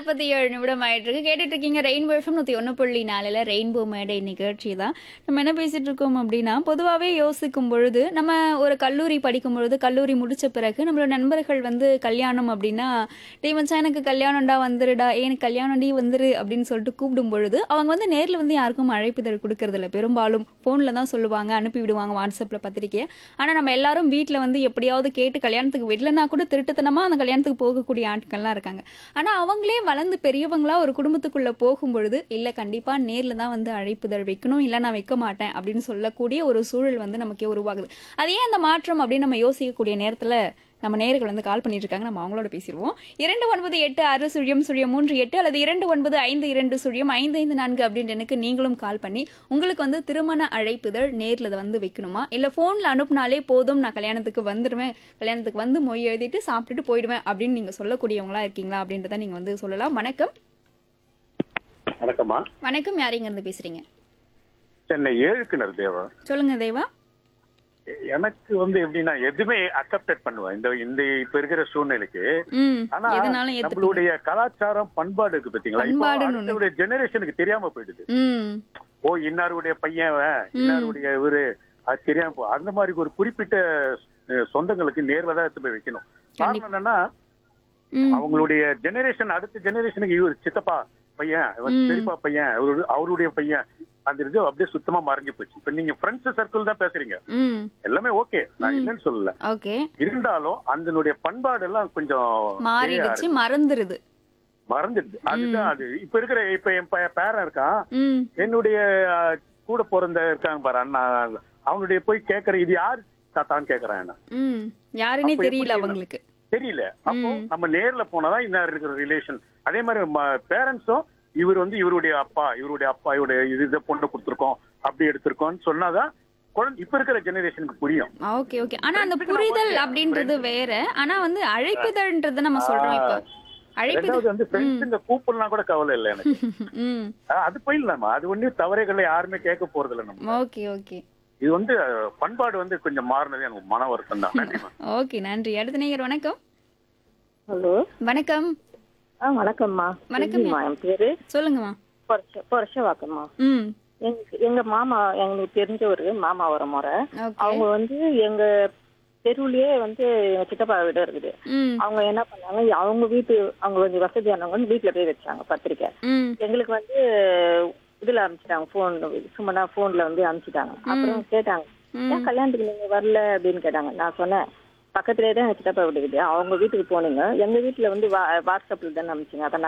நாற்பத்தி ஏழு நிமிடம் ஆயிட்டு இருக்கு கேட்டுட்டு இருக்கீங்க ரெயின்போ எஃப்எம் நூற்றி ஒன்று புள்ளி நாலில் ரெயின்போ மேடை நிகழ்ச்சி தான் நம்ம என்ன பேசிட்டு இருக்கோம் அப்படின்னா பொதுவாகவே யோசிக்கும் பொழுது நம்ம ஒரு கல்லூரி படிக்கும் பொழுது கல்லூரி முடிச்ச பிறகு நம்மளோட நண்பர்கள் வந்து கல்யாணம் அப்படின்னா டே மச்சான் எனக்கு கல்யாணம்டா வந்துருடா ஏ, எனக்கு கல்யாணம் டி வந்துரு அப்படின்னு சொல்லிட்டு கூப்பிடும் பொழுது அவங்க வந்து நேரில் வந்து யாருக்கும் அழைப்புதல் கொடுக்கறதில்ல பெரும்பாலும் ஃபோனில் தான் சொல்லுவாங்க அனுப்பி விடுவாங்க வாட்ஸ்அப்பில் பத்திரிக்கையை ஆனால் நம்ம எல்லாரும் வீட்டில் வந்து எப்படியாவது கேட்டு கல்யாணத்துக்கு விடலைன்னா கூட திருட்டுத்தனமாக அந்த கல்யாணத்துக்கு போகக்கூடிய ஆட்கள்லாம் இருக்காங்க ஆனால் அவங்களே வளர்ந்து பெரியவங்களா ஒரு குடும்பத்துக்குள்ளே போகும்பொழுது இல்லை கண்டிப்பாக நேரில் தான் வந்து அழைப்புதல் வைக்கணும் இல்லை நான் வைக்க மாட்டேன் அப்படின்னு சொல்லக்கூடிய ஒரு சூழல் வந்து நமக்கே உருவாகுது அது ஏன் அந்த மாற்றம் அப்படின்னு நம்ம யோசிக்கக்கூடிய நேரத்தில் நம்ம நேர்கள் வந்து கால் பண்ணிட்டு இருக்காங்க நம்ம அவங்களோட பேசிடுவோம் இரண்டு ஒன்பது எட்டு ஆறு சுழியம் சுழியம் மூன்று எட்டு அல்லது இரண்டு ஒன்பது ஐந்து இரண்டு சுழியம் ஐந்து ஐந்து நான்கு அப்படின்ற எனக்கு நீங்களும் கால் பண்ணி உங்களுக்கு வந்து திருமண அழைப்புதல் நேர்ல இதை வந்து வைக்கணுமா இல்ல போன்ல அனுப்புனாலே போதும் நான் கல்யாணத்துக்கு வந்துடுவேன் கல்யாணத்துக்கு வந்து மொய் எழுதிட்டு சாப்பிட்டுட்டு போயிடுவேன் அப்படின்னு நீங்க சொல்லக்கூடியவங்களா இருக்கீங்களா அப்படின்றத நீங்க வந்து சொல்லலாம் வணக்கம் வணக்கம்மா வணக்கம் யாரிங்க இருந்து பேசுறீங்க சென்னை ஏழுக்கிணர் தேவா சொல்லுங்க தேவா எனக்கு வந்து எப்படின்னா எதுவுமே அக்செப்டட் பண்ணுவேன் இந்த இந்த இப்ப இருக்கிற சூழ்நிலைக்கு ம் ஆனா எதுனாலும் ஏத்துப்பீங்க நம்மளுடைய கலாச்சாரம் பண்பாடு இருக்கு பாத்தீங்களா இப்போ பண்பாடுன்னு ஒண்ணு. அடுத்தவுடைய ஜெனரேஷனுக்கு தெரியாம போயிடுது ம் ஓ இன்னாருடைய பையன் அவன், இன்னாருடைய இவரு அது தெரியாம போ அந்த மாதிரி ஒரு குறிப்பிட்ட அஹ், சொந்தங்களுக்கு நேர்ல தான் எடுத்து போய் வைக்கணும் காரணம் என்னன்னா ம் அவங்களுடைய ஜெனரேஷன் அடுத்த ஜெனரேஷனுக்கு இவர் சித்தப்பா பையன் இவர் பெரியப்பா பையன் அவரு- அவருடைய பையன் அந்த இது அப்படியே சுத்தமா மறைஞ்சு போச்சு இப்ப நீங்க ஃப்ரெண்ட்ஸ் சர்க்கிள் தான் பேசுறீங்க ம் எல்லாமே ஓகே நான் இல்லைன்னு சொல்லல ஓகே இருந்தாலும் அதனுடைய பண்பாடு எல்லாம் கொஞ்சம் மாறிடுச்சு மறந்துருது மறந்துடுது அதுதான் அது இப்ப இருக்கிற இப்ப என் பையன் பேரன் இருக்கான் ம் என்னுடைய அஹ், கூட பிறந்த இருக்காங்க பாரு அண்ணா அவனுடைய போய் கேக்குற இது யார் தாத்தான்னு கேக்குறான் என்ன ம் யாருன்னே அப்ப தெரியல எப்படி அவங்களுக்கு தெரியல அப்போ நம்ம நேர்ல போனாதான் இன்னும் இருக்கிற ரிலேஷன் அதே மாதிரி பேரண்ட்ஸும் இவர் வந்து இவருடைய அப்பா இவருடைய அப்பா இவருடைய இது இதை பொண்ணு கொடுத்துருக்கோம் அப்படி எடுத்திருக்கோம்னு சொன்னாதான் குழந்தை இப்ப இருக்கிற ஜெனரேஷனுக்கு புரியும் ஓகே ஓகே ஆனா அந்த புரிதல் அப்படின்றது வேற ஆனா வந்து அழைப்புதல்ன்றது நம்ம சொல்றோம் இப்போ அழைப்புதல் ரெண்டாவது வந்து ஃப்ரெண்ட்ஸுங்க கூப்பிடலாம் கூட கவலை இல்லை எனக்கு ம் ஆஹ் அது போயிடலாமா அது ஒன்றும் தவறைகளை யாருமே கேட்க போறது இல்லை நம்ம ஓகே ஓகே இது வந்து அஹ், பண்பாடு வந்து கொஞ்சம் மாறினது எனக்கு மன வருத்தம் தான் நன்றிமா ஓகே நன்றி அடுத்த நேயர் வணக்கம் ஹலோ வணக்கம் ஆ வணக்கம்மா வணக்கம். செல்விம்மா, என் பேரு சொல்லுங்கம்மா பொரச பொரசவாக்கம்மா ம் எங்க எங்க மாமா எங்களுக்கு தெரிஞ்ச ஒரு மாமா வர முறை ஓகே அவங்க வந்து எங்க தெருவுலயே வந்து எங்க சித்தப்பா வீடு இருக்குது ம் அவங்க என்ன பண்ணாங்க அவங்க வீட்டு அவங்க கொஞ்சம் வசதியானவங்க வந்து வீட்டுல போய் வச்சாங்க பத்திரிக்கை ம் எங்களுக்கு வந்து இதுல அனுப்பிச்சிட்டாங்க போன் சும்மா போன்ல வந்து அனுப்பிச்சிட்டாங்க அப்புறம் கேட்டாங்க ம். ஏன் கல்யாணத்துக்கு நீங்க வரல அப்படின்னு கேட்டாங்க நான் சொன்னேன் பக்கத்துலயே தான் எங்க சித்தப்பா வீடு இருக்குது அவங்க வீட்டுக்கு போனீங்க எங்க வீட்டுல வந்து வா- வாட்ஸ்அப்ல தானே அனுப்பிச்சிங்க அதை